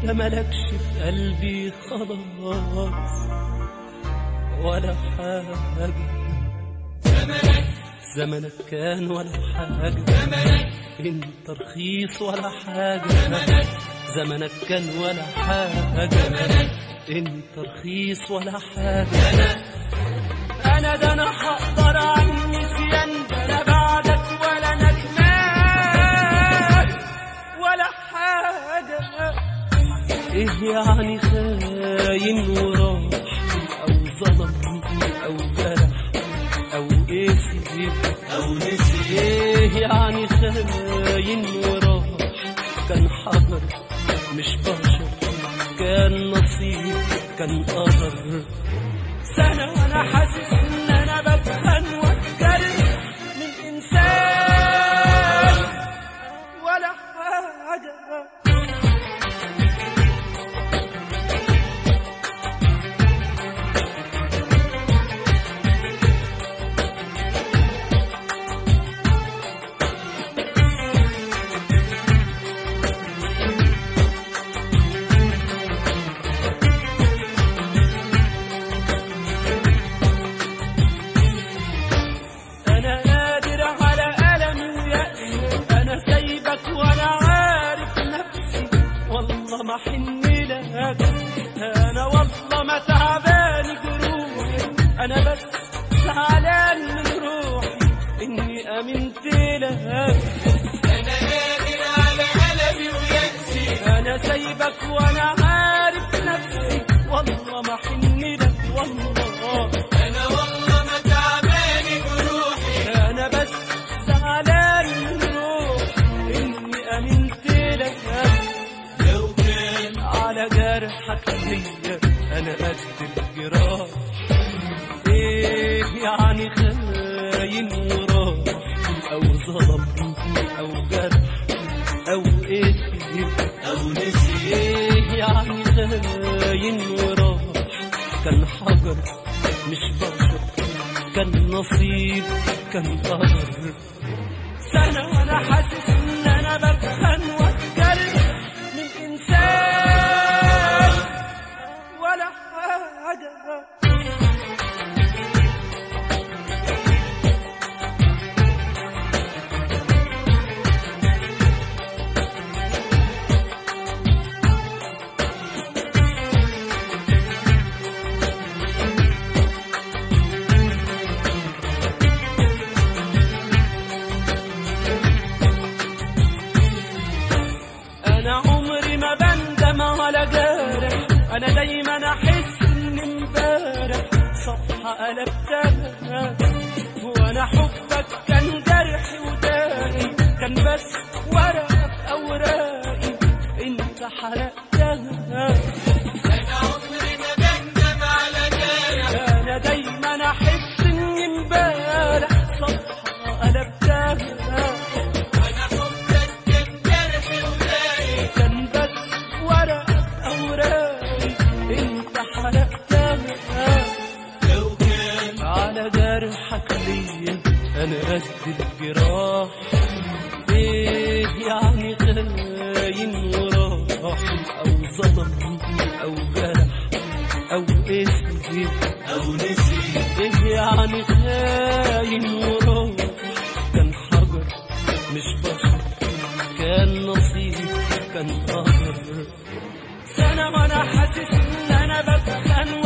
انت ملكش في قلبي خلاص ولا حاجة زمنك كان ولا حاجة انت رخيص ولا حاجة زمنك كان ولا حاجة انت رخيص ولا حاجة انا ده انا هقدر عن نسيان ده انا بعدك ولا ندمان ولا حاجة ايه يعني خاين وراح او ظلم او جرح او قسي او نسي ايه يعني خاين وراح كان حجر مش بشر كان نصيب كان قدر سنة وانا حاسس ان انا بتخن واتجرح من انسان ولا حاجة انا قادر على ألمي ويأسي انا سايبك وانا عارف نفسي والله ما حن لك انا والله ما تعبان جروحي انا بس زعلان من روحي اني امنت لك انا قادر على ألمي ويأسي انا سايبك وانا عارف نفسي والله ما حن لك والله انا والله ما تعبان جروحي انا بس زعلان من روحي اني امنت لك لو كان على جرحك ليا انا قد الجراح ايه يعني خاين وراح او ظلم او جرح او اسم او نسي ايه يعني خاين وراح كان حجر مش بشر كان نصيب كان قدر سنة وانا حاسس ان انا بتخن واتجرح من انسان ولا حاجة انا عمري ما بندم على جارح انا دايما احس ان امبارح صفحة قلبتها وانا حبك كان جرحي ودائي كان بس ورقة في اوراقي انت حرقتها انا عمري ما بندم على جارح انا دايما احس ان امبارح صفحة قلبتها انا حبك كان جرحي وداي كان بس ورقة أوراقي أنت حرقتها لو كان على جرحك ليا أنا قد الجراح إيه يعني خاين وراح أو ظلم أو جرح أو اسم او نسي إيه يعني خاين وراح كان حجر مش بشر كان نصيب كان قدر سنة وانا حاسس ان انا بتخن